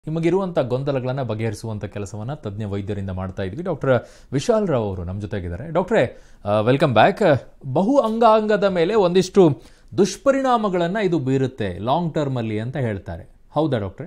ನಿಮಗಿರುವಂಥ ಗೊಂದಲಗಳನ್ನು ಬಗೆಹರಿಸುವಂಥ ಕೆಲಸವನ್ನು ತಜ್ಞ ವೈದ್ಯರಿಂದ ಮಾಡ್ತಾ ಇದ್ವಿ ಡಾಕ್ಟರ್ ವಿಶಾಲ್ ರಾವ್ ಅವರು ನಮ್ಮ ಜೊತೆಗಿದ್ದಾರೆ ಡಾಕ್ಟ್ರೇ ವೆಲ್ಕಮ್ ಬ್ಯಾಕ್ ಬಹು ಅಂಗಾಂಗದ ಮೇಲೆ ಒಂದಿಷ್ಟು ದುಷ್ಪರಿಣಾಮಗಳನ್ನು ಇದು ಬೀರುತ್ತೆ ಲಾಂಗ್ ಟರ್ಮಲ್ಲಿ ಅಂತ ಹೇಳ್ತಾರೆ ಹೌದಾ ಡಾಕ್ಟ್ರೆ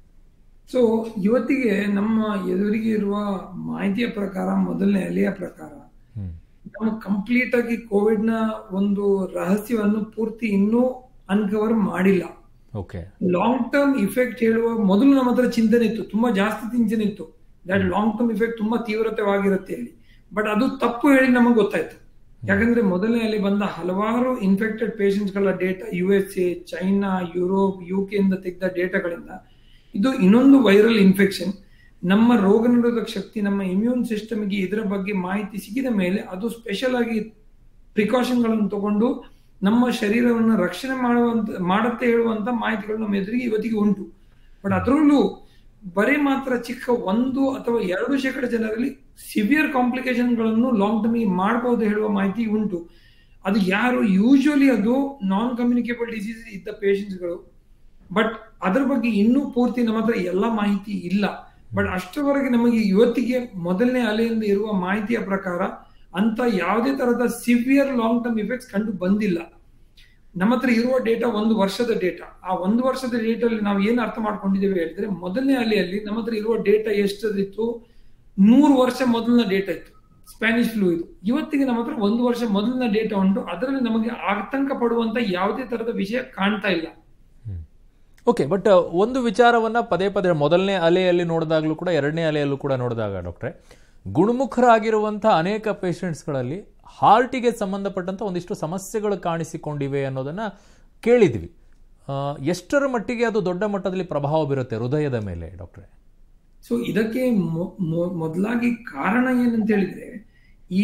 ಸೊ ಇವತ್ತಿಗೆ ನಮ್ಮ ಎದುರಿಗೆ ಇರುವ ಮಾಹಿತಿಯ ಪ್ರಕಾರ ಮೊದಲನೇ ಅಲೆಯ ಪ್ರಕಾರ ಹ್ಮ್ ನಾವು ಕಂಪ್ಲೀಟ್ ಆಗಿ ಕೋವಿಡ್ ನ ಒಂದು ರಹಸ್ಯವನ್ನು ಪೂರ್ತಿ ಇನ್ನೂ ಅನ್ಕವರ್ ಮಾಡಿಲ್ಲ ಓಕೆ ಲಾಂಗ್ ಟರ್ಮ್ ಇಫೆಕ್ಟ್ ಹೇಳುವ ಮೊದಲು ನಮ್ಮ ಹತ್ರ ಚಿಂತನೆ ಇತ್ತು ತುಂಬಾ ಜಾಸ್ತಿ ಚಿಂತನೆ ಇತ್ತು ದಟ್ ಲಾಂಗ್ ಟರ್ಮ್ ಇಫೆಕ್ಟ್ ತುಂಬಾ ತೀವ್ರತೆವಾಗಿರುತ್ತೆ ಇಲ್ಲಿ ಬಟ್ ಅದು ತಪ್ಪು ಹೇಳಿ ನಮಗೆ ಗೊತ್ತಾಯ್ತು ಯಾಕಂದ್ರೆ ಮೊದಲನೇ ಅಲ್ಲಿ ಬಂದ ಹಲವಾರು ಇನ್ಫೆಕ್ಟೆಡ್ ಪೇಷಂಟ್ಸ್ ಗಳ data U S A China Europe U K ಇಂದ ತೆಗೆದ ಡೇಟಾಗಳಿಂದ ಇದು ಇನ್ನೊಂದು ವೈರಲ್ ಇನ್ಫೆಕ್ಷನ್ ನಮ್ಮ ರೋಗ ನಿರೋಧಕ ಶಕ್ತಿ ನಮ್ಮ ಇಮ್ಯೂನ್ ಸಿಸ್ಟಮ್ಗೆ ಇದರ ಬಗ್ಗೆ ಮಾಹಿತಿ ಸಿಕ್ಕಿದ ಮೇಲೆ ಅದು ಸ್ಪೆಷಲ್ ಆಗಿ ಪ್ರಿಕಾಷನ್ ಗಳನ್ನು ತಗೊಂಡು ನಮ್ಮ ಶರೀರವನ್ನು ರಕ್ಷಣೆ ಮಾಡುವಂತ ಮಾಡುತ್ತೆ ಹೇಳುವಂತ ಮಾಹಿತಿಗಳು ನಮ್ಮ ಎದುರಿಗೆ ಇವತ್ತಿಗೆ ಉಂಟು ಬಟ್ ಅದರಲ್ಲೂ ಬರೀ ಮಾತ್ರ ಚಿಕ್ಕ ಒಂದು ಅಥವಾ ಎರಡು ಶೇಕಡ ಜನರಲ್ಲಿ ಸಿವಿಯರ್ ಕಾಂಪ್ಲಿಕೇಶನ್ ಗಳನ್ನು ಲಾಂಗ್ ಟರ್ಮ್ ಮಾಡಬಹುದು ಹೇಳುವ ಮಾಹಿತಿ ಉಂಟು ಅದು ಯಾರು ಯೂಶುವಲಿ ಅದು ನಾನ್ ಕಮ್ಯುನಿಕೇಬಲ್ ಡಿಸೀಸ್ ಇದ್ದ ಪೇಷಂಟ್ಸ್ಗಳು ಬಟ್ ಅದ್ರ ಬಗ್ಗೆ ಇನ್ನೂ ಪೂರ್ತಿ ನಮ್ಮ ಹತ್ರ ಎಲ್ಲ ಮಾಹಿತಿ ಇಲ್ಲ ಬಟ್ ಅಷ್ಟರವರೆಗೆ ನಮಗೆ ಇವತ್ತಿಗೆ ಮೊದಲನೇ ಅಲೆಯಿಂದ ಇರುವ ಮಾಹಿತಿಯ ಪ್ರಕಾರ ಅಂತ ಯಾವುದೇ ತರಹದ ಸಿವಿಯರ್ ಲಾಂಗ್ ಟರ್ಮ್ ಇಫೆಕ್ಟ್ಸ್ ಕಂಡು ಬಂದಿಲ್ಲ ನಮ್ಮ ಹತ್ರ ಇರುವ ಡೇಟಾ ಒಂದು ವರ್ಷದ ಡೇಟಾ ಆ ಒಂದು ವರ್ಷದ ಡೇಟಲ್ಲಿ ನಾವು ಏನು ಅರ್ಥ ಮಾಡ್ಕೊಂಡಿದ್ದೇವೆ ಹೇಳಿದ್ರೆ ಮೊದಲನೇ ಅಲೆಯಲ್ಲಿ ನಮ್ಮ ಹತ್ರ ಇರುವ ಡೇಟಾ ಎಷ್ಟದಿತ್ತು ನೂರು ವರ್ಷ ಮೊದಲಿನ ಡೇಟಾ ಇತ್ತು ಸ್ಪ್ಯಾನಿಷ್ ಫ್ಲೂ ಇದು ಇವತ್ತಿಗೆ ನಮ್ಮ ಹತ್ರ ಒಂದು ವರ್ಷ ಮೊದಲಿನ ಡೇಟಾ ಉಂಟು ಅದರಲ್ಲಿ ನಮಗೆ ಆತಂಕ ಪಡುವಂತ ಯಾವುದೇ ತರದ ವಿಷಯ ಕಾಣ್ತಾ ಇಲ್ಲ ಓಕೆ ಬಟ್ ಒಂದು ವಿಚಾರವನ್ನ ಪದೇ ಪದೇ ಮೊದಲನೇ ಅಲೆಯಲ್ಲಿ ನೋಡಿದಾಗಲೂ ಕೂಡ ಎರಡನೇ ಅಲೆಯಲ್ಲೂ ಕೂಡ ನೋಡಿದಾಗ ಡಾಕ್ಟ್ರೆ ಗುಣಮುಖರಾಗಿರುವಂಥ ಅನೇಕ ಪೇಷಂಟ್ಸ್ಗಳಲ್ಲಿ ಹಾರ್ಟಿಗೆ ಸಂಬಂಧಪಟ್ಟಂಥ ಒಂದಿಷ್ಟು ಸಮಸ್ಯೆಗಳು ಕಾಣಿಸಿಕೊಂಡಿವೆ ಅನ್ನೋದನ್ನ ಕೇಳಿದ್ವಿ ಆ, ಎಷ್ಟರ ಮಟ್ಟಿಗೆ ಅದು ದೊಡ್ಡ ಮಟ್ಟದಲ್ಲಿ ಪ್ರಭಾವ ಬೀರುತ್ತೆ ಹೃದಯದ ಮೇಲೆ ಡಾಕ್ಟ್ರೆ ಸೊ ಇದಕ್ಕೆ ಮೊ- ಮೊ- ಮೊದಲಾಗಿ ಕಾರಣ ಏನಂತ ಹೇಳಿದ್ರೆ ಈ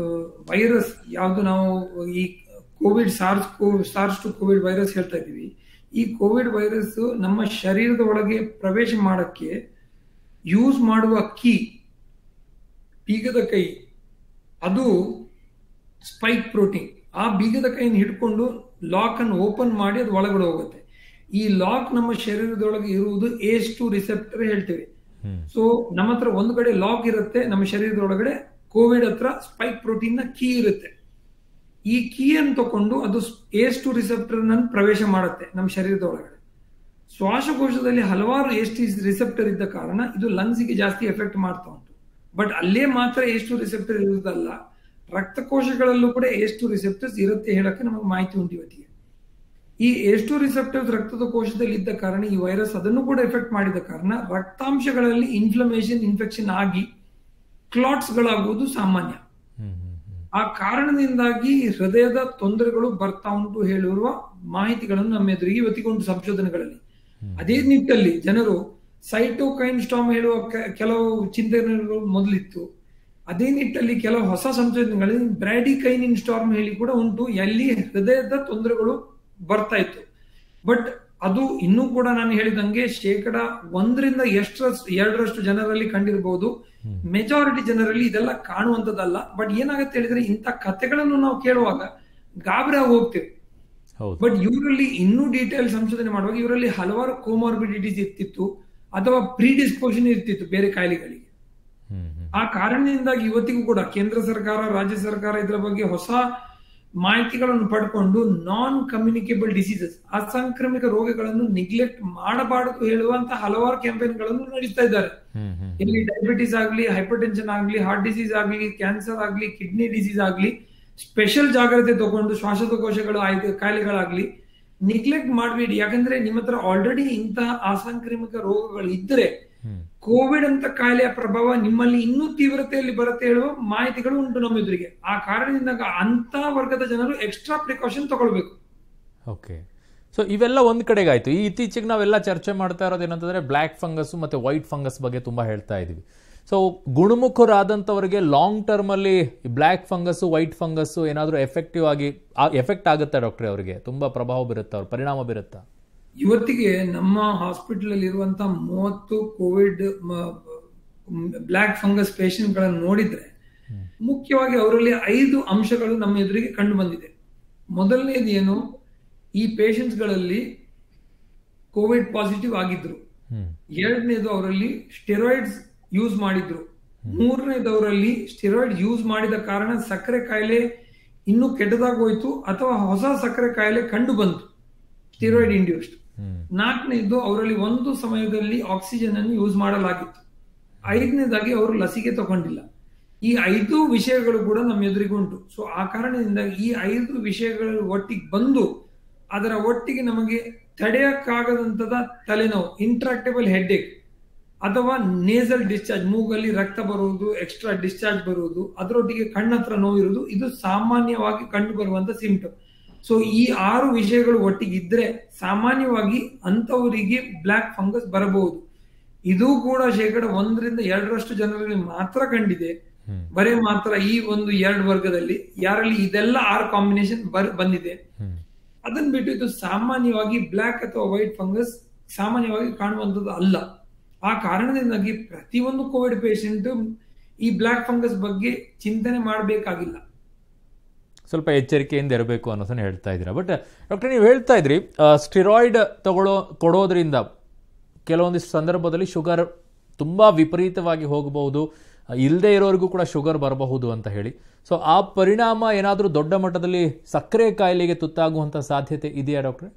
ವೈರಸ್ ಯಾವುದು ನಾವು ಈ covid SARS SARS two covid virus ಹೇಳ್ತಾ ಇದ್ದೀವಿ ಈ ಕೋವಿಡ್ ವೈರಸ್ ನಮ್ಮ ಶರೀರದ ಒಳಗೆ ಪ್ರವೇಶ ಮಾಡಕ್ಕೆ ಯೂಸ್ ಮಾಡುವ ಕೀ ಬೀಗದ ಕೈ ಅದು ಸ್ಪೈಕ್ ಪ್ರೋಟೀನ್ ಆ ಬೀಗದ ಕೈಯನ್ನು ಹಿಡ್ಕೊಂಡು ಲಾಕ್ ಅನ್ನು ಓಪನ್ ಮಾಡಿ ಅದು ಒಳಗಡೆ ಹೋಗುತ್ತೆ ಈ ಲಾಕ್ ನಮ್ಮ ಶರೀರದೊಳಗೆ ಇರುವುದು ಏಸ್ ಟು ರಿಸೆಪ್ಟರ್ ಹೇಳ್ತೇವೆ ಹ್ಮ್ ಸೊ ನಮ್ಮ ಹತ್ರ ಒಂದು ಕಡೆ ಲಾಕ್ ಇರುತ್ತೆ ನಮ್ಮ ಶರೀರದೊಳಗಡೆ ಕೋವಿಡ್ ಹತ್ರ ಸ್ಪೈಕ್ ಪ್ರೋಟೀನ್ ನ ಕೀ ಇರುತ್ತೆ ಈ ಕೀಯನ್ನು ತಕೊಂಡು ಅದು ಏಸ್ ಟು ರಿಸೆಪ್ಟರ್ ಪ್ರವೇಶ ಮಾಡುತ್ತೆ ನಮ್ಮ ಶರೀರದ ಒಳಗಡೆ ಶ್ವಾಸಕೋಶದಲ್ಲಿ ಹಲವಾರು ಎಸ್ ಟಿ ರಿಸೆಪ್ಟರ್ ಇದ್ದ ಕಾರಣ ಇದು ಲಂಗ್ಸ್ಗೆ ಜಾಸ್ತಿ ಎಫೆಕ್ಟ್ ಮಾಡ್ತಾ ಉಂಟು ಬಟ್ ಅಲ್ಲೇ ಮಾತ್ರ ಎಸ್ ಟು ರಿಸೆಪ್ಟರ್ ಇರುವುದಲ್ಲ ರಕ್ತಕೋಶಗಳಲ್ಲೂ ಕೂಡ ಎಸ್ ಟು ರಿಸೆಪ್ಟರ್ಸ್ ಇರುತ್ತೆ ಹೇಳಕ್ಕೆ ನಮಗೆ ಮಾಹಿತಿ ಉಂಟು ಇವತ್ತಿಗೆ ಈ ಎಸ್ ಟು ರಿಸೆಪ್ಟರ್ಸ್ ರಕ್ತದ ಕೋಶದಲ್ಲಿ ಇದ್ದ ಕಾರಣ ಈ ವೈರಸ್ ಅದನ್ನು ಕೂಡ ಎಫೆಕ್ಟ್ ಮಾಡಿದ ಕಾರಣ ರಕ್ತಾಂಶಗಳಲ್ಲಿ ಇನ್ಫ್ಲಮೇಷನ್ ಇನ್ಫೆಕ್ಷನ್ ಆಗಿ ಕ್ಲಾಟ್ಸ್ ಗಳಾಗುವುದು ಸಾಮಾನ್ಯ ಹ್ಮ್ ಹ್ಮ್ ಹ್ಮ್ ಆ ಕಾರಣದಿಂದಾಗಿ ಹೃದಯದ ತೊಂದರೆಗಳು ಬರ್ತಾ ಉಂಟು ಹೇಳಿರುವ ಮಾಹಿತಿಗಳನ್ನು ನಮ್ಮ ಎದುರಿಗೆ ಇವತ್ತಿಗೆ ಉಂಟು ಸಂಶೋಧನೆಗಳಲ್ಲಿ ಅದೇ ನಿಟ್ಟಲ್ಲಿ ಜನರು ಸೈಟೋಕೈನ್ ಸ್ಟಾಮ್ ಹೇಳುವ ಕೆ- ಕೆಲವು ಚಿಂತನೆಗಳು ಮೊದಲಿತ್ತು ಅದೇ ನಿಟ್ಟಲ್ಲಿ ಕೆಲವು ಹೊಸ ಸಂಶೋಧನೆಗಳಲ್ಲಿ ಬ್ರ್ಯಾಡಿಕೈನಿನ್ ಸ್ಟಾರ್ಮ್ ಹೇಳಿ ಕೂಡ ಉಂಟು ಎಲ್ಲಿ ಹೃದಯದ ತೊಂದರೆಗಳು ಬರ್ತಾ ಇತ್ತು ಬಟ್ ಅದು ಇನ್ನೂ ಕೂಡ ನಾನು ಹೇಳಿದಂಗೆ ಶೇಕಡ ಒಂದರಿಂದ ಎಷ್ಟರಷ್ಟು ಎರಡರಷ್ಟು ಜನರಲ್ಲಿ ಕಂಡಿರಬಹುದು ಮೆಜಾರಿಟಿ ಜನರಲ್ಲಿ ಇದೆಲ್ಲ ಕಾಣುವಂತದ್ದಲ್ಲ ಬಟ್ ಏನಾಗುತ್ತೆ ಹೇಳಿದ್ರೆ ಇಂಥ ಕಥೆಗಳನ್ನು ನಾವು ಕೇಳುವಾಗ ಗಾಬರಿ ಆಗಿ ಹೋಗ್ತೇವೆ ಹೌದು ಬಟ್ ಇವರಲ್ಲಿ ಇನ್ನೂ ಡೀಟೇಲ್ ಸಂಶೋಧನೆ ಮಾಡುವಾಗ ಇವರಲ್ಲಿ ಹಲವಾರು ಕೋಮಾರ್ಬಿಡಿಟೀಸ್ ಇರ್ತಿತ್ತು ಅಥವಾ ಪ್ರೀಡಿಸ್ಪೋಷನ್ ಇರ್ತಿತ್ತು ಬೇರೆ ಕಾಯಿಲೆಗಳಿಗೆ ಹ್ಮ್ ಹ್ಮ್ ಆ ಕಾರಣದಿಂದಾಗಿ ಇವತ್ತಿಗೂ ಕೂಡ ಕೇಂದ್ರ ಸರ್ಕಾರ ರಾಜ್ಯ ಸರ್ಕಾರ ಇದರ ಬಗ್ಗೆ ಹೊಸ ಮಾಹಿತಿಗಳನ್ನು ಪಡ್ಕೊಂಡು ನಾನ್ ಕಮ್ಯುನಿಕೇಬಲ್ ಡಿಸೀಸಸ್ ಅಸಾಂಕ್ರಾಮಿಕ ರೋಗಗಳನ್ನು ನಿಗ್ಲೆಕ್ಟ್ ಮಾಡಬಾರದು ಹೇಳುವಂತ ಹಲವಾರು ಕ್ಯಾಂಪೇನ್ಗಳನ್ನು ನಡೆಸ್ತಾ ಇದ್ದಾರೆ ಹ್ಮ್ ಹ್ಮ್ ಇಲ್ಲಿ ಡಯಾಬಿಟಿಸ್ ಆಗಲಿ ಹೈಪರ್ ಟೆನ್ಷನ್ ಆಗಲಿ ಹಾರ್ಟ್ ಡಿಸೀಸ್ ಆಗಲಿ ಕ್ಯಾನ್ಸರ್ ಆಗಲಿ ಕಿಡ್ನಿ ಡಿಸೀಸ್ ಆಗಲಿ ಸ್ಪೆಷಲ್ ಜಾಗ್ರತೆ ತಗೊಂಡು ಶ್ವಾಸಕೋಶಗಳ ಆಯ್ಕೆ ಕಾಯಿಲೆಗಳಾಗ್ಲಿ ನಿಗ್ಲೆಕ್ಟ್ ಮಾಡಬೇಡಿ ಯಾಕಂದ್ರೆ ನಿಮ್ಮ ಹತ್ರ ಆಲ್ರೆಡಿ ಇಂತಹ ಅಸಾಂಕ್ರಾಮಿಕ ರೋಗಗಳು ಇದ್ದರೆ ಹ್ಮ್ ಕೋವಿಡ್ ಅಂತ ಕಾಯಿಲೆಯ ಪ್ರಭಾವ ನಿಮ್ಮಲ್ಲಿ ಇನ್ನೂ ತೀವ್ರತೆಯಲ್ಲಿ ಬರುತ್ತೆ ಹೇಳುವ ಮಾಹಿತಿಗಳು ಉಂಟು ನಮ್ಮ ಎದುರಿಗೆ ಆ ಕಾರಣದಿಂದ ಅಂತ ವರ್ಗದ ಜನರು ಎಕ್ಸ್ಟ್ರಾ ಪ್ರಿಕಾಷನ್ ತಗೊಳ್ಬೇಕು ಓಕೆ ಸೊ ಇವೆಲ್ಲ ಒಂದ್ ಕಡೆಗಾಯ್ತು ಈ ಇತ್ತೀಚೆಗೆ ನಾವೆಲ್ಲ ಚರ್ಚೆ ಮಾಡ್ತಾ ಇರೋದು ಏನಂತಂದ್ರೆ ಬ್ಲ್ಯಾಕ್ ಫಂಗಸ್ ಮತ್ತೆ ವೈಟ್ ಫಂಗಸ್ ಬಗ್ಗೆ ತುಂಬಾ ಹೇಳ್ತಾ ಇದೀವಿ ಸೊ ಗುಣಮುಖರಾದಂಥವರಿಗೆ ಲಾಂಗ್ ಟರ್ಮ್ ಅಲ್ಲಿ ಬ್ಲ್ಯಾಕ್ ಫಂಗಸ್ ವೈಟ್ ಫಂಗಸ್ ಏನಾದರೂ ಎಫೆಕ್ಟಿವ್ ಆಗಿ ಎಫೆಕ್ಟ್ ಆಗುತ್ತಾ ಡಾಕ್ಟ್ರೆ ಅವರಿಗೆ ತುಂಬಾ ಪ್ರಭಾವ ಬೀರುತ್ತಾ ಅವ್ರ ಪರಿಣಾಮ ಬೀರುತ್ತಾ ಇವತ್ತಿಗೆ ನಮ್ಮ ಹಾಸ್ಪಿಟಲ್ ಅಲ್ಲಿ ಇರುವಂತಹ ಮೂವತ್ತು ಕೋವಿಡ್ ಬ್ಲ್ಯಾಕ್ ಫಂಗಸ್ ಪೇಷಂಟ್ ಗಳನ್ನು ನೋಡಿದ್ರೆ ಮುಖ್ಯವಾಗಿ ಅವರಲ್ಲಿ ಐದು ಅಂಶಗಳು ನಮ್ಮ ಎದುರಿಗೆ ಕಂಡು ಬಂದಿದೆ ಮೊದಲನೇದು ಏನು ಈ ಪೇಷಂಟ್ಸ್ ಗಳಲ್ಲಿ ಕೋವಿಡ್ ಪಾಸಿಟಿವ್ ಆಗಿದ್ರು ಹ್ಮ್ ಎರಡನೇದು ಅವರಲ್ಲಿ ಸ್ಟೆರಾಯ್ಡ್ಸ್ ಯೂಸ್ ಮಾಡಿದ್ರು ಮೂರನೇದವರಲ್ಲಿ ಸ್ಟೆರಾಯ್ಡ್ ಯೂಸ್ ಮಾಡಿದ ಕಾರಣ ಸಕ್ಕರೆ ಕಾಯಿಲೆ ಇನ್ನೂ ಕೆಟ್ಟದಾಗೋಯ್ತು ಅಥವಾ ಹೊಸ ಸಕ್ಕರೆ ಕಾಯಿಲೆ ಕಂಡು ಬಂತು ಸ್ಟೆರಾಯ್ಡ್ ಇಂಡ್ಯೂಸ್ಡ್ ಹ್ಮ್ ನಾಲ್ಕನೇದು ಅವರಲ್ಲಿ ಒಂದು ಸಮಯದಲ್ಲಿ ಆಕ್ಸಿಜನ್ ಅನ್ನು ಯೂಸ್ ಮಾಡಲಾಗಿತ್ತು ಐದನೇದಾಗಿ ಅವರು ಲಸಿಕೆ ತಗೊಂಡಿಲ್ಲ ಈ ಐದು ವಿಷಯಗಳು ಕೂಡ ನಮ್ಮ ಎದುರಿಗುಂಟು ಸೊ ಆ ಕಾರಣದಿಂದ ಈ ಐದು ವಿಷಯಗಳು ಒಟ್ಟಿಗೆ ಬಂದು ಅದರ ಒಟ್ಟಿಗೆ ನಮಗೆ ತಡೆಯಕ್ಕಾಗದಂತದ ತಲೆನೋವು ಇಂಟ್ರಾಕ್ಟೇಬಲ್ ಹೆಡ್ಏಕ್ ಅಥವಾ ನೇಸಲ್ ಡಿಸ್ಚಾರ್ಜ್ ಮೂಗಲ್ಲಿ ರಕ್ತ ಬರುವುದು ಎಕ್ಸ್ಟ್ರಾ ಡಿಸ್ಚಾರ್ಜ್ ಬರುವುದು ಅದರೊಟ್ಟಿಗೆ ಕಣ್ಣತ್ರ ನೋವಿರುವುದು ಇದು ಸಾಮಾನ್ಯವಾಗಿ ಕಂಡು ಬರುವಂತ ಸಿಂಪ್ಟಮ್ ಸೊ ಈ ಆರು ವಿಷಯಗಳು ಒಟ್ಟಿಗೆ ಇದ್ರೆ ಸಾಮಾನ್ಯವಾಗಿ ಅಂತವರಿಗೆ ಬ್ಲ್ಯಾಕ್ ಫಂಗಸ್ ಬರಬಹುದು ಇದು ಕೂಡ ಶೇಕಡ ಒಂದರಿಂದ ಎರಡರಷ್ಟು ಜನರಲ್ಲಿ ಮಾತ್ರ ಕಂಡಿದೆ ಹ್ಮ್. ಬರೇ ಮಾತ್ರ ಈ ಒಂದು ಎರಡು ವರ್ಗದಲ್ಲಿ ಯಾರಲ್ಲಿ ಇದೆಲ್ಲ ಆರು ಕಾಂಬಿನೇಷನ್ ಬರ್ ಬಂದಿದೆ ಹ್ಮ್ ಅದನ್ನ ಬಿಟ್ಟು ಇದು ಸಾಮಾನ್ಯವಾಗಿ ಬ್ಲ್ಯಾಕ್ ಅಥವಾ ವೈಟ್ ಫಂಗಸ್ ಸಾಮಾನ್ಯವಾಗಿ ಕಾಣುವಂಥದ್ದು ಅಲ್ಲ ಆ ಕಾರಣದಿಂದಾಗಿ ಪ್ರತಿಯೊಂದು ಕೋವಿಡ್ ಪೇಷಂಟ್ ಈ ಬ್ಲ್ಯಾಕ್ ಫಂಗಸ್ ಬಗ್ಗೆ ಚಿಂತನೆ ಮಾಡಬೇಕಾಗಿಲ್ಲ ಸ್ವಲ್ಪ ಎಚ್ಚರಿಕೆಯಿಂದ ಇರಬೇಕು ಅನ್ನೋದನ್ನ ಹೇಳ್ತಾ ಇದ್ದೀರಾ ಬಟ್ ಡಾಕ್ಟರ್ ನೀವು ಹೇಳ್ತಾ ಇದ್ರಿ ಸ್ಟಿರಾಯ್ಡ್ ತಗೊಳ್ಳೋ ಕೊಡೋದ್ರಿಂದ ಕೆಲವೊಂದಿಷ್ಟು ಸಂದರ್ಭದಲ್ಲಿ ಶುಗರ್ ತುಂಬ ವಿಪರೀತವಾಗಿ ಹೋಗಬಹುದು ಇಲ್ಲದೆ ಇರೋರಿಗೂ ಕೂಡ ಶುಗರ್ ಬರಬಹುದು ಅಂತ ಹೇಳಿ ಸೊ ಆ ಪರಿಣಾಮ ಏನಾದರೂ ದೊಡ್ಡ ಮಟ್ಟದಲ್ಲಿ ಸಕ್ಕರೆ ಕಾಯಿಲೆಗೆ ತುತ್ತಾಗುವಂಥ ಸಾಧ್ಯತೆ ಇದೆಯಾ ಡಾಕ್ಟ್ರೆ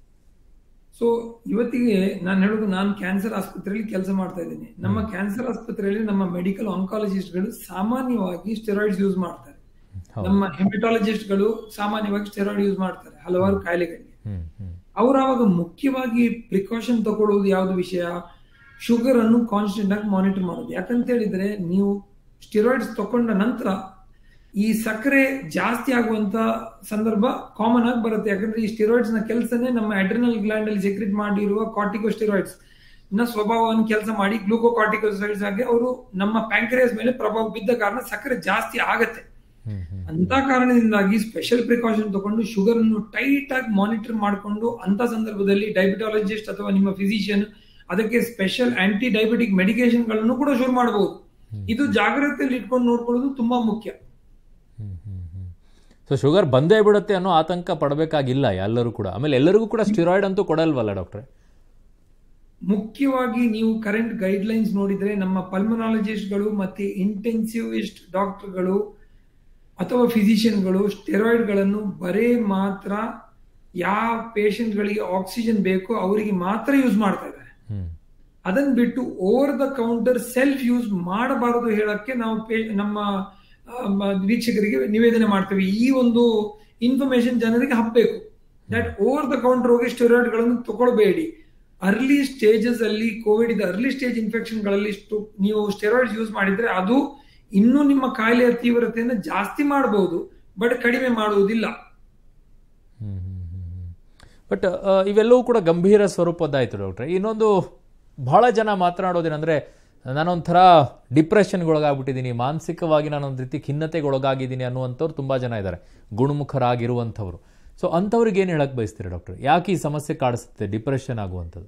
ಸೊ ಇವತ್ತಿಗೆ ನಾನು ಹೇಳೋದು ನಾನು ಕ್ಯಾನ್ಸರ್ ಆಸ್ಪತ್ರೆಯಲ್ಲಿ ಕೆಲಸ ಮಾಡ್ತಾ ಇದ್ದೀನಿ ನಮ್ಮ ಕ್ಯಾನ್ಸರ್ ಆಸ್ಪತ್ರೆಯಲ್ಲಿ ನಮ್ಮ ಮೆಡಿಕಲ್ ಆಂಕಾಲಜಿಸ್ಟ್ಗಳು ಸಾಮಾನ್ಯವಾಗಿ ಸ್ಟೆರಾಯ್ಡ್ಸ್ ಯೂಸ್ ಮಾಡ್ತಾರೆ ಹೌದು. ನಮ್ಮ ಹೆಮಟಾಲಜಿಸ್ಟ್ಗಳು ಸಾಮಾನ್ಯವಾಗಿ ಸ್ಟೆರಾಯ್ಡ್ ಯೂಸ್ ಮಾಡ್ತಾರೆ ಹಲವಾರು ಕಾಯಿಲೆಗಳಿಗೆ ಹ್ಮ್ ಹ್ಮ್ ಅವ್ರು ಅವಾಗ ಮುಖ್ಯವಾಗಿ ಪ್ರಿಕಾಷನ್ ತಗೊಳ್ಳೋದು ಯಾವ್ದು ವಿಷಯ ಶುಗರ್ ಅನ್ನು ಕಾನ್ಸ್ಟೆಂಟ್ ಆಗಿ ಮಾನಿಟರ್ ಮಾಡೋದು ಯಾಕಂತ ಹೇಳಿದ್ರೆ ನೀವು ಸ್ಟಿರಾಯ್ಡ್ಸ್ ತಕೊಂಡ ನಂತರ ಈ ಸಕ್ಕರೆ ಜಾಸ್ತಿ ಆಗುವಂತ ಸಂದರ್ಭ ಕಾಮನ್ ಆಗಿ ಬರುತ್ತೆ ಯಾಕಂದ್ರೆ ಈ ಸ್ಟಿರಾಯ್ಡ್ಸ್ ನ ಕೆಲಸನೇ ನಮ್ಮ ಅಡ್ರಿನಲ್ ಗ್ಲ್ಯಾಂಡ್ ಅಲ್ಲಿ ಸೆಕ್ರೆಟ್ ಮಾಡಿರುವ ಕಾರ್ಟಿಕೋ ಸ್ಟಿರಾಯ್ಡ್ಸ್ ನ ಸ್ವಭಾವವನ್ನು ಕೆಲಸ ಮಾಡಿ ಗ್ಲೂಕೋಕಾರ್ಟಿಕೋಸ್ಟೈಡ್ಸ್ ಆಗಿ ಅವರು ನಮ್ಮ ಪ್ಯಾಂಕ್ರಿಯಾಸ್ ಮೇಲೆ ಪ್ರಭಾವ ಬಿದ್ದ ಕಾರಣ ಸಕ್ಕರೆ ಜಾಸ್ತಿ ಆಗತ್ತೆ ಹ್ಮ್ ಹ್ಮ್ ಅಂತ ಕಾರಣದಿಂದಾಗಿ ಸ್ಪೆಷಲ್ ಪ್ರಿಕಾಷನ್ ತಗೊಂಡು ಶುಗರ್ ಅನ್ನು ಟೈಟ್ ಆಗಿ ಮಾನಿಟರ್ ಮಾಡಿಕೊಂಡು ಅಂತ ಸಂದರ್ಭದಲ್ಲಿ ಡಯಾಬಿಟಾಲಜಿಸ್ಟ್ ಅಥವಾ ನಿಮ್ಮ ಫಿಸಿಷಿಯನ್ ಅದಕ್ಕೆ ಸ್ಪೆಷಲ್ ಆಂಟಿ ಡಯಾಬಿಟಿಕ್ ಮೆಡಿಕೇಶನ್ ಗಳನ್ನು ಕೂಡ ಶುರು ಮಾಡಬಹುದು ಇದು ಜಾಗ್ರತೆಯಲ್ಲಿ ಇಟ್ಕೊಂಡು ನೋಡ್ಕೊಳ್ಳೋದು ತುಂಬಾ ಮುಖ್ಯ ಹ್ಮ್ ಹ್ಮ್ ಹ್ಮ್ ಸೊ ಶುಗರ್ ಬಂದೇ ಬಿಡುತ್ತೆ ಅನ್ನೋ ಆತಂಕ ಪಡಬೇಕಾಗಿಲ್ಲ ಎಲ್ಲರೂ ಕೂಡ ಆಮೇಲೆ ಎಲ್ಲರಿಗೂ ಕೂಡ ಸ್ಟಿರಾಯ್ಡ್ ಅಂತೂ ಕೊಡಲ್ವಲ್ಲ ಡಾಕ್ಟ್ರೆ ಮುಖ್ಯವಾಗಿ ನೀವು ಕರೆಂಟ್ ಗೈಡ್ ಲೈನ್ಸ್ ನೋಡಿದ್ರೆ ನಮ್ಮ ಪಲ್ಮನಾಲಜಿಸ್ಟ್ಗಳು ಮತ್ತೆ ಇಂಟೆನ್ಸಿವಿಸ್ಟ್ ಡಾಕ್ಟರ್ಗಳು ಅಥವಾ ಫಿಸಿಷಿಯನ್ಗಳು ಸ್ಟೆರಾಯ್ಡ್ಗಳನ್ನು ಬರೇ ಮಾತ್ರ ಯಾವ ಪೇಷಂಟ್ಗಳಿಗೆ ಆಕ್ಸಿಜನ್ ಬೇಕೋ ಅವರಿಗೆ ಮಾತ್ರ ಯೂಸ್ ಮಾಡ್ತಾ ಇದ್ದಾರೆ ಹ್ಮ್ ಅದನ್ನ ಬಿಟ್ಟು over the counter self use ಮಾಡಬಾರದು ಹೇಳಕ್ಕೆ ನಾವು ಪೇ- ನಮ್ಮ ಆ, ಮ- ವೀಕ್ಷಕರಿಗೆ ನಿವೇದನೆ ಮಾಡ್ತೇವೆ ಈ ಒಂದು ಇನ್ಫಾರ್ಮೇಶನ್ ಜನರಿಗೆ ಹಬ್ಬಬೇಕು ದಟ್ ಓವರ್ ದ ಕೌಂಟರ್ ಹೋಗಿ ಸ್ಟೆರಾಯ್ಡ್ ಗಳನ್ನು ತಗೊಳ್ಬೇಡಿ ಅರ್ಲಿ ಸ್ಟೇಜಸ್ ಅಲ್ಲಿ ಕೋವಿಡ್ ಇದ ಅರ್ಲಿ ಸ್ಟೇಜ್ ಇನ್ಫೆಕ್ಷನ್ ಗಳಲ್ಲಿ ಸ್ಟು- ನೀವು ಸ್ಟೆರಾಯ್ಡ್ಸ್ ಯೂಸ್ ಮಾಡಿದ್ರೆ ಅದು ಇನ್ನೂ ನಿಮ್ಮ ಕಾಯಿಲೆಯ ತೀವ್ರತೆಯನ್ನು ಜಾಸ್ತಿ ಮಾಡಬಹುದು ಬಟ್ ಕಡಿಮೆ ಮಾಡುವುದಿಲ್ಲ ಬಟ್ ಇವೆಲ್ಲವೂ ಕೂಡ ಗಂಭೀರ ಸ್ವರೂಪದ್ದಾಯಿತು ಡಾಕ್ಟ್ರೆ ಇನ್ನೊಂದು ಬಹಳ ಜನ ಮಾತನಾಡೋದೇನೆಂದರೆ ನಾನೊಂಥರ ಡಿಪ್ರೆಷನ್ಗೊಳಗಾಗ್ಬಿಟ್ಟಿದ್ದೀನಿ ಮಾನಸಿಕವಾಗಿ ನಾನೊಂದು ರೀತಿ ಖಿನ್ನತೆಗೊಳಗಾಗಿದ್ದೀನಿ ಅನ್ನುವಂಥವ್ರು ತುಂಬ ಜನ ಇದ್ದಾರೆ ಗುಣಮುಖರಾಗಿರುವಂಥವ್ರು ಸೊ ಅಂಥವ್ರಿಗೆ ಏನು ಹೇಳಕ್ಕೆ ಬಯಸ್ತೀರಾ ಡಾಕ್ಟ್ರೆ ಯಾಕೆ ಈ ಸಮಸ್ಯೆ ಕಾಡಿಸುತ್ತೆ ಡಿಪ್ರೆಷನ್ ಆಗುವಂಥದ್ದು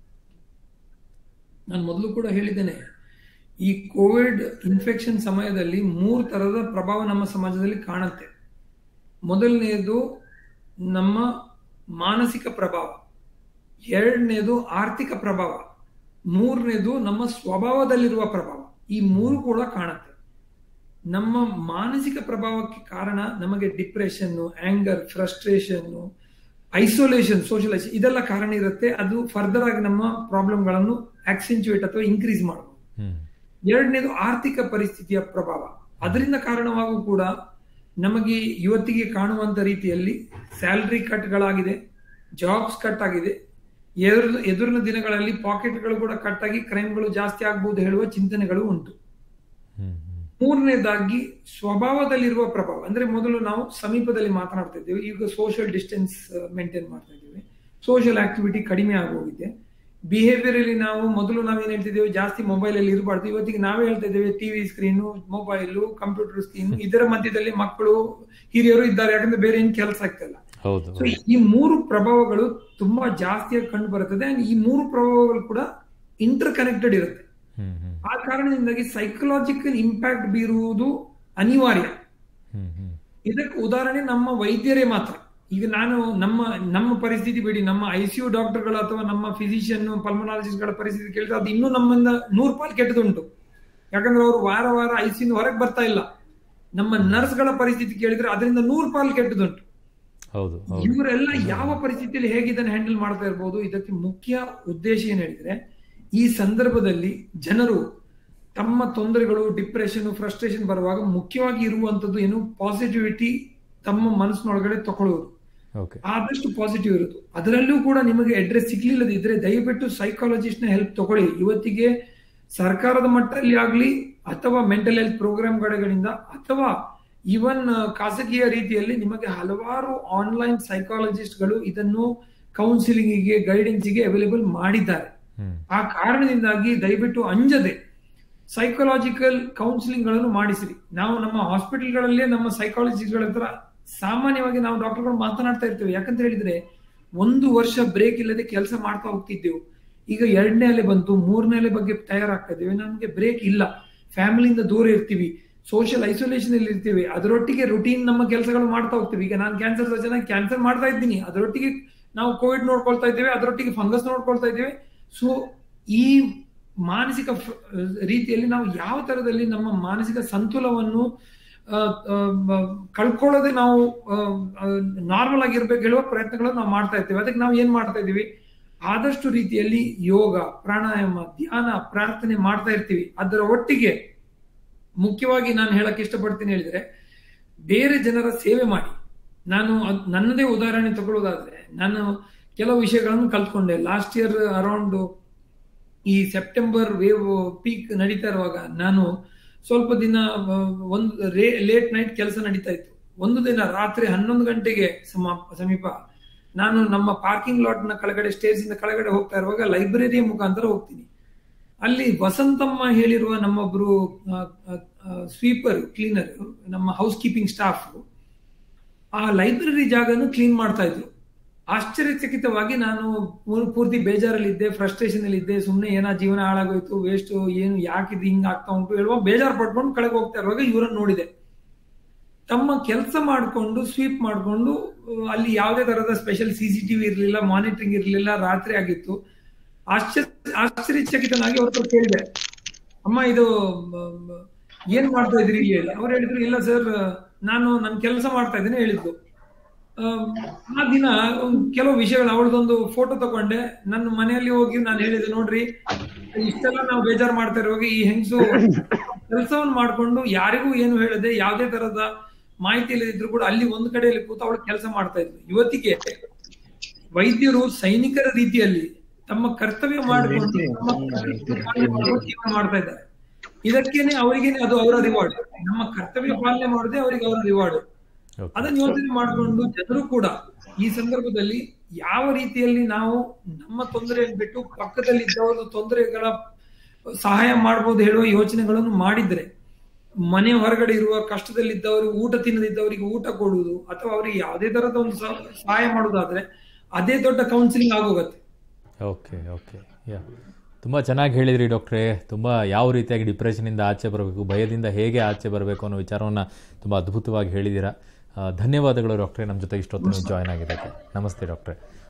ನಾನು ಮೊದಲು ಕೂಡ ಹೇಳಿದ್ದೇನೆ ಈ ಕೋವಿಡ್ ಇನ್ಫೆಕ್ಷನ್ ಸಮಯದಲ್ಲಿ ಮೂರು ತರದ ಪ್ರಭಾವ ನಮ್ಮ ಸಮಾಜದಲ್ಲಿ ಕಾಣುತ್ತೆ ಮೊದಲನೆಯದು ನಮ್ಮ ಮಾನಸಿಕ ಪ್ರಭಾವ ಎರಡನೇದು ಆರ್ಥಿಕ ಪ್ರಭಾವ ಮೂರನೇದು ನಮ್ಮ ಸ್ವಭಾವದಲ್ಲಿರುವ ಪ್ರಭಾವ ಈ ಮೂರು ಕೂಡ ಕಾಣುತ್ತೆ ನಮ್ಮ ಮಾನಸಿಕ ಪ್ರಭಾವಕ್ಕೆ ಕಾರಣ ನಮಗೆ depression anger frustration isolation socialisation ಇದೆಲ್ಲ ಕಾರಣ ಇರುತ್ತೆ ಅದು ಫರ್ದರ್ ಆಗಿ ನಮ್ಮ ಪ್ರಾಬ್ಲಮ್ಗಳನ್ನು ಆಕ್ಸೆಂಚುಯೇಟ್ ಅಥವಾ ಇನ್ಕ್ರೀಸ್ ಮಾಡಬಹುದು ಹ್ಮ್ ಎರಡನೇದು ಆರ್ಥಿಕ ಪರಿಸ್ಥಿತಿಯ ಪ್ರಭಾವ ಅದರಿಂದ ಕಾರಣವಾಗೂ ಕೂಡ ನಮಗೆ ಇವತ್ತಿಗೆ ಕಾಣುವಂತ ರೀತಿಯಲ್ಲಿ ಸ್ಯಾಲರಿ ಕಟ್ಗಳಾಗಿದೆ ಜಾಬ್ಸ್ ಕಟ್ ಆಗಿದೆ ಎದುರು ಎದುರಿನ ದಿನಗಳಲ್ಲಿ ಪಾಕೆಟ್ಗಳು ಕೂಡ ಕಟ್ ಆಗಿ ಕ್ರೈಮ್ಗಳು ಜಾಸ್ತಿ ಆಗಬಹುದು ಹೇಳುವ ಚಿಂತನೆಗಳು ಉಂಟು ಹ್ಮ್ ಹ್ಮ್ ಮೂರನೇದಾಗಿ ಸ್ವಭಾವದಲ್ಲಿರುವ ಪ್ರಭಾವ ಅಂದ್ರೆ ಮೊದಲು ನಾವು ಸಮೀಪದಲ್ಲಿ ಮಾತನಾಡ್ತಾ ಇದ್ದೇವೆ ಈಗ ಸೋಷಿಯಲ್ ಡಿಸ್ಟೆನ್ಸ್ ಮೇಂಟೈನ್ ಮಾಡ್ತಾ ಇದ್ದೇವೆ ಸೋಷಿಯಲ್ ಆಕ್ಟಿವಿಟಿ ಕಡಿಮೆ ಆಗೋಗಿದೆ ಬಿಹೇವಿಯರ್ ಅಲ್ಲಿ ನಾವು ಮೊದಲು ನಾವೇನ್ ಹೇಳ್ತಿದ್ದೇವೆ ಜಾಸ್ತಿ ಮೊಬೈಲ್ ಅಲ್ಲಿ ಇರಬಾರ್ದು ಇವತ್ತಿಗೆ ನಾವೇ ಹೇಳ್ತಾ ಇದ್ದೇವೆ TV screen mobile computer screen ಇದರ ಮಧ್ಯದಲ್ಲಿ ಮಕ್ಕಳು ಹಿರಿಯರು ಇದ್ದಾರೆ ಯಾಕಂದ್ರೆ ಬೇರೆ ಏನ್ ಕೆಲಸ ಆಗ್ತಿಲ್ಲ ಹೌದು ಸೊ ಈ ಮೂರು ಪ್ರಭಾವಗಳು ತುಂಬಾ ಜಾಸ್ತಿಯಾಗಿ ಕಂಡು ಬರುತ್ತದೆ and ಈ ಮೂರು ಪ್ರಭಾವಗಳು ಕೂಡ ಇಂಟರ್ ಕನೆಕ್ಟೆಡ್ ಇರುತ್ತೆ ಹ್ಮ್ ಹ್ಮ್ ಆ ಕಾರಣದಿಂದಾಗಿ ಸೈಕಲಾಜಿಕಲ್ ಇಂಪ್ಯಾಕ್ಟ್ ಬೀರುವುದು ಅನಿವಾರ್ಯ ಹ್ಮ್ ಹ್ಮ್ ಇದಕ್ಕೆ ಉದಾಹರಣೆ ನಮ್ಮ ವೈದ್ಯರೇ ಮಾತ್ರ ಈಗ ನಾನು ನಮ್ಮ ನಮ್ಮ ಪರಿಸ್ಥಿತಿ ಬಿಡಿ ನಮ್ಮ ಐ ಸಿ ಯು ಡಾಕ್ಟರ್ಗಳು ಅಥವಾ ನಮ್ಮ ಫಿಸಿಷಿಯನ್ ಪಲ್ಮನಾಲಜಿಸ್ಟ್ಗಳ ಪರಿಸ್ಥಿತಿ ಕೇಳಿದ್ರೆ ಅದು ಇನ್ನೂ ನಮ್ಮಿಂದ ನೂರು ಪಾಲು ಕೆಟ್ಟದುಂಟು ಯಾಕಂದ್ರೆ ಅವರು ವಾರ ವಾರ ಐ ಸಿ ಹೊರಗೆ ಬರ್ತಾ ಇಲ್ಲ ನಮ್ಮ ನರ್ಸ್ಗಳ ಪರಿಸ್ಥಿತಿ ಕೇಳಿದ್ರೆ ಅದರಿಂದ ನೂರು ಪಾಲು ಕೆಟ್ಟದುಂಟು ಹೌದು ಹೌದು ಇವರೆಲ್ಲ ಯಾವ ಪರಿಸ್ಥಿತಿಯಲ್ಲಿ ಹೇಗೆ ಇದನ್ನು ಹ್ಯಾಂಡಲ್ ಮಾಡ್ತಾ ಇರ್ಬೋದು ಇದಕ್ಕೆ ಮುಖ್ಯ ಉದ್ದೇಶ ಏನ್ ಹೇಳಿದ್ರೆ ಈ ಸಂದರ್ಭದಲ್ಲಿ ಜನರು ತಮ್ಮ ತೊಂದರೆಗಳು ಡಿಪ್ರೆಷನ್ ಫ್ರಸ್ಟ್ರೇಷನ್ ಬರುವಾಗ ಮುಖ್ಯವಾಗಿ ಇರುವಂತದ್ದು ಏನು ಪಾಸಿಟಿವಿಟಿ ತಮ್ಮ ಮನಸ್ಸಿನೊಳಗಡೆ ತಗೊಳ್ಳೋದು ಓಕೆ ಆದಷ್ಟು ಪಾಸಿಟಿವ್ ಇರೋದು ಅದರಲ್ಲೂ ಕೂಡ ನಿಮಗೆ ಅಡ್ರೆಸ್ ಸಿಗ್ಲಿಲ್ಲದಿದ್ರೆ ದಯವಿಟ್ಟು ಸೈಕಾಲಜಿಸ್ಟ್ ನ ಹೆಲ್ಪ್ ತಗೊಳ್ಳಿ ಇವತ್ತಿಗೆ ಸರ್ಕಾರದ ಮಟ್ಟದಲ್ಲಿ ಆಗ್ಲಿ ಅಥವಾ ಮೆಂಟಲ್ ಹೆಲ್ತ್ ಪ್ರೋಗ್ರಾಮ್ಗಳಿಂದ ಅಥವಾ ಇವನ್ ಖಾಸಗಿಯ ರೀತಿಯಲ್ಲಿ ನಿಮಗೆ ಹಲವಾರು ಆನ್ಲೈನ್ ಸೈಕಾಲಜಿಸ್ಟ್ಗಳು ಇದನ್ನು ಕೌನ್ಸಿಲಿಂಗಿಗೆ ಗೈಡೆನ್ಸಿಗೆ ಅವೈಲೇಬಲ್ ಮಾಡಿದ್ದಾರೆ ಹ್ಮ್ ಆ ಕಾರಣದಿಂದಾಗಿ ದಯವಿಟ್ಟು ಅಂಜದೆ ಸೈಕಾಲಜಿಕಲ್ ಕೌನ್ಸಿಲಿಂಗ್ ಗಳನ್ನು ಮಾಡಿಸಿರಿ ನಾವು ನಮ್ಮ ಹಾಸ್ಪಿಟಲ್ಗಳಲ್ಲೇ ನಮ್ಮ ಸೈಕಾಲಜಿಸ್ಟ್ಗಳ ಹತ್ರ ಸಾಮಾನ್ಯವಾಗಿ ನಾವು ಡಾಕ್ಟರ್ಗಳು ಮಾತನಾಡ್ತಾ ಇರ್ತೇವೆ ಯಾಕಂತ ಹೇಳಿದ್ರೆ ಒಂದು ವರ್ಷ ಬ್ರೇಕ್ ಇಲ್ಲದೆ ಕೆಲಸ ಮಾಡ್ತಾ ಹೋಗ್ತಿದ್ದೆವು ಈಗ ಎರಡನೇ ಅಲೆ ಬಂತು ಮೂರನೇ ಅಲೆ ಬಗ್ಗೆ ತಯಾರಾಗ್ತಾ ಇದ್ದೇವೆ ನಮಗೆ ಬ್ರೇಕ್ ಇಲ್ಲ ಫ್ಯಾಮಿಲಿಯಿಂದ ದೂರ ಇರ್ತೀವಿ ಸೋಷಿಯಲ್ ಐಸೋಲೇಷನ್ ಅಲ್ಲಿ ಇರ್ತೀವಿ ಅದರೊಟ್ಟಿಗೆ ರುಟೀನ್ ನಮ್ಮ ಕೆಲಸಗಳು ಮಾಡ್ತಾ ಹೋಗ್ತೀವಿ ಈಗ ನಾನು ಕ್ಯಾನ್ಸರ್ ಸರ್ಜನ್ ಕ್ಯಾನ್ಸರ್ ಮಾಡ್ತಾ ಇದ್ದೀನಿ ಅದರೊಟ್ಟಿಗೆ ನಾವು ಕೋವಿಡ್ ನೋಡ್ಕೊಳ್ತಾ ಇದ್ದೇವೆ ಅದರೊಟ್ಟಿಗೆ ಫಂಗಸ್ ನೋಡ್ಕೊಳ್ತಾ ಇದ್ದೇವೆ ಸೊ ಈ ಮಾನಸಿಕ ಫ- ರೀತಿಯಲ್ಲಿ ನಾವು ಯಾವ ತರದಲ್ಲಿ ನಮ್ಮ ಮಾನಸಿಕ ಸಂತುಲವನ್ನು ಆ, ಆ, ಮ- ಕಳ್ಕೊಳ್ಳೋದೇ ನಾವು ನಾರ್ಮಲ್ ಆಗಿರ್ಬೇಕು ಹೇಳುವ ಪ್ರಯತ್ನಗಳನ್ನು ನಾವು ಮಾಡ್ತಾ ಇರ್ತೇವೆ ಅದಕ್ಕೆ ನಾವು ಏನ್ ಮಾಡ್ತಾ ಇದೀವಿ ಆದಷ್ಟು ರೀತಿಯಲ್ಲಿ ಯೋಗ ಪ್ರಾಣಾಯಾಮ ಧ್ಯಾನ ಪ್ರಾರ್ಥನೆ ಮಾಡ್ತಾ ಇರ್ತೀವಿ ಅದರ ಒಟ್ಟಿಗೆ ಮುಖ್ಯವಾಗಿ ನಾನು ಹೇಳಕ್ ಇಷ್ಟಪಡ್ತೀನಿ ಹೇಳಿದ್ರೆ ಬೇರೆ ಜನರ ಸೇವೆ ಮಾಡಿ ನಾನು ಅದ್- ನನ್ನದೇ ಉದಾಹರಣೆ ತಗೊಳ್ಳೋದಾದ್ರೆ ನಾನು ಕೆಲವು ವಿಷಯಗಳನ್ನು ಕಲ್ತ್ಕೊಂಡೆ ಲಾಸ್ಟ್ ಇಯರ್ ಅರೌಂಡ್ ಈ ಸೆಪ್ಟೆಂಬರ್ ವೇವ್ ಪೀಕ್ ನಡೀತಾ ಇರುವಾಗ ನಾನು ಸ್ವಲ್ಪ ದಿನ ಆ, ಒಂದು ಲೇಟ್ ನೈಟ್ ಕೆಲಸ ನಡೀತಾ ಇತ್ತು ಒಂದು ದಿನ ರಾತ್ರಿ ಹನ್ನೊಂದು ಗಂಟೆಗೆ ಸಮ ಸಮೀಪ ನಾನು ನಮ್ಮ ಪಾರ್ಕಿಂಗ್ ಲಾಟ್ ನ ಕೆಳಗಡೆ ಸ್ಟೇಜ್ ಇಂದ ಕೆಳಗಡೆ ಹೋಗ್ತಾ ಇರುವಾಗ ಲೈಬ್ರರಿಯ ಮುಖಾಂತರ ಹೋಗ್ತೀನಿ ಅಲ್ಲಿ ವಸಂತಮ್ಮ ಹೇಳಿರುವ ನಮ್ಮೊಬ್ರು ಸ್ವೀಪರ್ ಕ್ಲೀನರ್ ನಮ್ಮ ಹೌಸ್ ಕೀಪಿಂಗ್ ಸ್ಟಾಫ್ ಆ ಲೈಬ್ರರಿ ಜಾಗನು ಕ್ಲೀನ್ ಮಾಡ್ತಾ ಇದ್ರು ಆಶ್ಚರ್ಯಚಕಿತವಾಗಿ ನಾನು ಪೂರ್- ಪೂರ್ತಿ ಬೇಜಾರಲ್ಲಿದ್ದೆ ಫ್ರಸ್ಟ್ರೇಷನ್ ಅಲ್ಲಿ ಇದ್ದೆ ಸುಮ್ಮನೆ ಏನಾ ಜೀವನ ಹಾಳಾಗೋಯ್ತು ವೇಸ್ಟ್ ಏನು ಯಾಕಿದ್ ಹಿಂಗ್ ಆಗ್ತಾ ಉಂಟು ಹೇಳುವ ಬೇಜಾರು ಪಡ್ಕೊಂಡು ಕೆಳಗೆ ಹೋಗ್ತಾ ಇರುವಾಗ ಇವರನ್ನು ನೋಡಿದೆ ತಮ್ಮ ಕೆಲಸ ಮಾಡಿಕೊಂಡು ಸ್ವೀಪ್ ಮಾಡಿಕೊಂಡು ಅಲ್ಲಿ ಯಾವುದೇ ತರಹದ ಸ್ಪೆಷಲ್ ಸಿ ಸಿ ಟಿವಿ ಇರಲಿಲ್ಲ ಮಾನಿಟರಿಂಗ್ ಇರಲಿಲ್ಲ ರಾತ್ರಿ ಆಗಿತ್ತು ಆಶ್ಚರ್ಯ ಆಶ್ಚರ್ಯಚಕಿತನಾಗಿ ಅವ್ರ ಹತ್ರ ಕೇಳಿದೆ ಅಮ್ಮ ಇದು ಮ, ಮ, ಏನ್ ಮಾಡ್ತಾ ಇದ್ರಿ ಇಲ್ಲಿ ಹೇಳಿ ಅವ್ರು ಹೇಳಿದ್ರು ಇಲ್ಲ ಸರ್ ನಾನು ನನ್ನ ಕೆಲಸ ಮಾಡ್ತಾ ಇದ್ದೀನಿ ಹೇಳಿದ್ದು ಆ, ಆ ದಿನ ಒಂದ್ ಕೆಲವು ವಿಷಯಗಳು ಅವಳದೊಂದು ಫೋಟೋ ತಗೊಂಡೆ ನನ್ನ ಮನೆಯಲ್ಲಿ ಹೋಗಿ ನಾನು ಹೇಳಿದೆ ನೋಡ್ರಿ ಇಷ್ಟೆಲ್ಲ ನಾವು ಬೇಜಾರು ಮಾಡ್ತಾ ಇರುವಾಗ ಈ ಹೆಂಗಸು ಕೆಲಸವನ್ನು ಮಾಡ್ಕೊಂಡು ಯಾರಿಗೂ ಏನು ಹೇಳದೆ ಯಾವುದೇ ತರದ ಮಾಹಿತಿ ಇಲ್ಲದಿದ್ರು ಕೂಡ ಅಲ್ಲಿ ಒಂದು ಕಡೆಯಲ್ಲಿ ಕೂತು ಅವಳು ಕೆಲಸ ಮಾಡ್ತಾ ಇದ್ಲು ಇವತ್ತಿಗೆ ವೈದ್ಯರು ಸೈನಿಕರ ರೀತಿಯಲ್ಲಿ ತಮ್ಮ ಕರ್ತವ್ಯ ಮಾಡಿಕೊಂಡು ತಮ್ಮ ಕರ್ತವ್ಯ ಪಾಲನೆ ಮಾಡುವ ಜೀವನ ಮಾಡ್ತಾ ಇದ್ದಾರೆ ಇದಕ್ಕೇನೆ ಅವರಿಗೇನೆ ಅದು ಅವರ ರಿವಾರ್ಡ್ ನಮ್ಮ ಕರ್ತವ್ಯ ಪಾಲನೆ ಮಾಡದೆ ಅವರಿಗೆ ಅವರ ರಿವಾರ್ಡ್ ಓಕೆ ಅದನ್ನ ಯೋಚನೆ ಮಾಡಿಕೊಂಡು ಜನರು ಕೂಡ ಈ ಸಂದರ್ಭದಲ್ಲಿ ಯಾವ ರೀತಿಯಲ್ಲಿ ನಾವು ನಮ್ಮ ತೊಂದರೆಯನ್ನು ಬಿಟ್ಟು ಪಕ್ಕದಲ್ಲಿ ಇದ್ದವರ ತೊಂದರೆಗಳ ಸಹಾಯ ಮಾಡಬಹುದು ಹೇಳುವ ಯೋಚನೆಗಳನ್ನು ಮಾಡಿದ್ರೆ ಮನೆ ಹೊರಗಡೆ ಇರುವ ಕಷ್ಟದಲ್ಲಿದ್ದವರು ಊಟ ತಿನ್ನದಿದ್ದವರಿಗೆ ಊಟ ಕೊಡುವುದು ಅಥವಾ ಅವರಿಗೆ ಯಾವುದೇ ತರದ ಒಂದು ಸ- ಸಹಾಯ ಮಾಡುವುದಾದ್ರೆ ಅದೇ ದೊಡ್ಡ ಕೌನ್ಸಿಲಿಂಗ್ ಆಗೋಗತ್ತೆ ಓಕೆ ಓಕೆ ಯಾ ತುಂಬ ಚೆನ್ನಾಗಿ ಹೇಳಿದ್ರಿ ಡಾಕ್ಟ್ರೇ ತುಂಬ ಯಾವ ರೀತಿಯಾಗಿ ಡಿಪ್ರೆಷನಿಂದ ಆಚೆ ಬರಬೇಕು ಭಯದಿಂದ ಹೇಗೆ ಆಚೆ ಬರಬೇಕು ಅನ್ನೋ ವಿಚಾರವನ್ನು ತುಂಬ ಅದ್ಭುತವಾಗಿ ಹೇಳಿದ್ದೀರಾ ಆ, ಧನ್ಯವಾದಗಳು ಡಾಕ್ಟ್ರೇ ನಮ್ಮ ಜೊತೆ ಇಷ್ಟೊತ್ತು ಜಾಯ್ನ್ ಆಗಿದ್ದಕ್ಕೆ ನಮಸ್ತೆ ಡಾಕ್ಟ್ರೇ